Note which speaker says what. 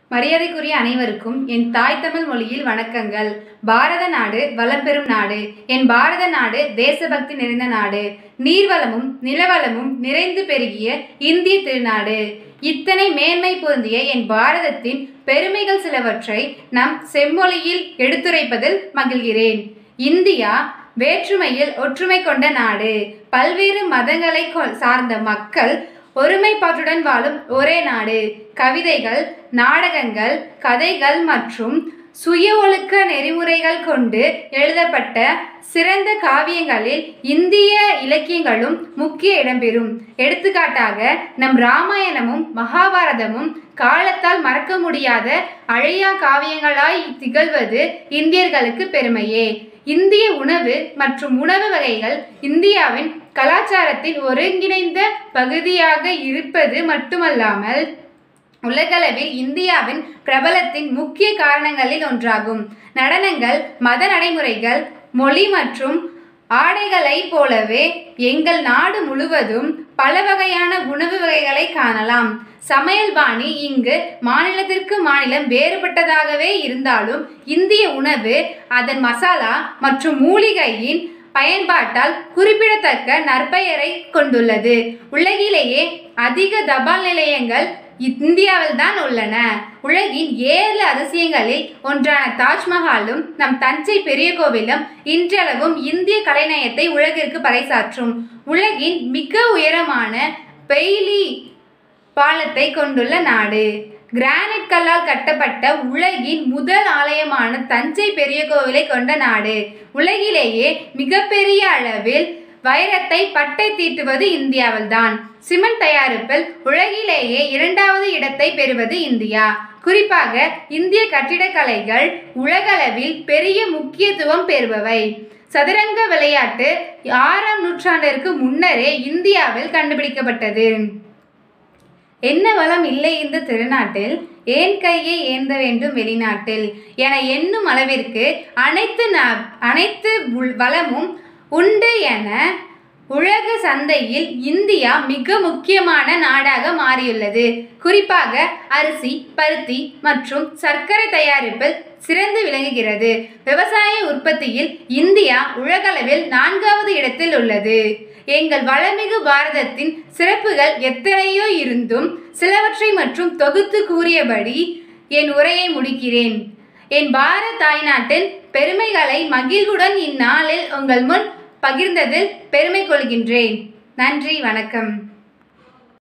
Speaker 1: மரியாதைக்குரிய அனைவருக்கும் என் தாய் தமிழ் மொழியில் வணக்கங்கள் பாரத நாடு வளம்பெறும் நாடு என் பாரத நாடு தேசபக்தி நிறைந்த நாடு நீர்வளமும் நிலவளமும் நிறைந்து பெருகிய இந்திய திருநாடு இத்தனை மேன்மை பொருந்திய என் பாரதத்தின் பெருமைகள் சிலவற்றை நம் செம்மொழியில் எடுத்துரைப்பதில் மகிழ்கிறேன் இந்தியா வேற்றுமையில் ஒற்றுமை கொண்ட நாடு பல்வேறு மதங்களை கொ- சார்ந்த மக்கள் ஒருமைப்பாட்டுடன் வாழும் ஒரே நாடு கவிதைகள் நாடகங்கள் கதைகள் மற்றும் சுய ஒழுக்க நெறிமுறைகள் கொண்டு எழுதப்பட்ட சிறந்த காவியங்களில் இந்திய இலக்கியங்களும் முக்கிய இடம்பெறும் எடுத்துக்காட்டாக நம் ராமாயணமும் மகாபாரதமும் காலத்தால் மறக்க முடியாத அழியா காவியங்களாய் திகழ்வது இந்தியர்களுக்கு பெருமையே இந்திய உணவு மற்றும் உணவு வகைகள் இந்தியாவின் கலாச்சாரத்தின் ஒருங்கிணைந்த பகுதியாக இருப்பது மட்டுமல்லாமல் உலகளவில் இந்தியாவின் பிரபலத்தின் முக்கிய காரணங்களில் ஒன்றாகும் நடனங்கள் மத நடைமுறைகள் மொழி மற்றும் ஆடைகளைப் போலவே எங்கள் நாடு முழுவதும் பல வகையான உணவு வகைகளை காணலாம் சமையல் பாணி இங்கு மாநிலத்திற்கு மாநிலம் வேறுபட்டதாகவே இருந்தாலும் இந்திய உணவு அதன் மசாலா மற்றும் மூலிகையின் பயன்பாட்டால் குறிப்பிடத்தக்க நற்பெயரை கொண்டுள்ளது உலகிலேயே அதிக தபால் நிலையங்கள் இந்தியாவில் தான் உள்ளன உலகின் ஏழு அதிசயங்களில் ஒன்றான தாஜ்மஹாலும் நம் தஞ்சை பெரிய கோவிலும் இன்றளவும் இந்திய கலைநயத்தை உலகிற்கு பறைசாற்றும் உலகின் மிக உயரமான பெய்லி பாலத்தை கொண்டுள்ள நாடு கிரானைட் கல்லால் கட்டப்பட்ட உலகின் முதல் ஆலயமான தஞ்சை பெரிய கோவிலை கொண்ட நாடு உலகிலேயே மிகப்பெரிய அளவில் வைரத்தை பட்டை தீட்டுவது இந்தியாவில்தான் சிமெண்ட் தயாரிப்பில் உலகிலேயே இரண்டாவது இடத்தை பெறுவது இந்தியா குறிப்பாக இந்திய கட்டிடக்கலைகள் உலகளவில் பெரிய முக்கியத்துவம் பெறுபவை சதுரங்க விளையாட்டு ஆறாம் நூற்றாண்டிற்கு முன்னரே இந்தியாவில் கண்டுபிடிக்கப்பட்டது என்ன வளம் இல்லை இந்த திருநாட்டில் ஏன் கையை ஏந்த வேண்டும் வெளிநாட்டில் என எண்ணும் அளவிற்கு அனைத்து நா- அனைத்து உள்- வளமும் உண்டு என உலக சந்தையில் இந்தியா மிக முக்கியமான நாடாக மாறியுள்ளது குறிப்பாக அரிசி பருத்தி மற்றும் சர்க்கரை தயாரிப்பில் சிறந்து விளங்குகிறது விவசாய உற்பத்தியில் இந்தியா உலகளவில் நான்காவது இடத்தில் உள்ளது எங்கள் வளமிகு பாரதத்தின் சிறப்புகள் எத்தனையோ இருந்தும் சிலவற்றை மற்றும் தொகுத்து கூறியபடி என் உரையை முடிக்கிறேன் என் பாரத் தாய்நாட்டின் பெருமைகளை மகிழ்வுடன் இந்நாளில் உங்கள் முன் பகிர்ந்ததில் பெருமை கொள்கின்றேன் நன்றி வணக்கம்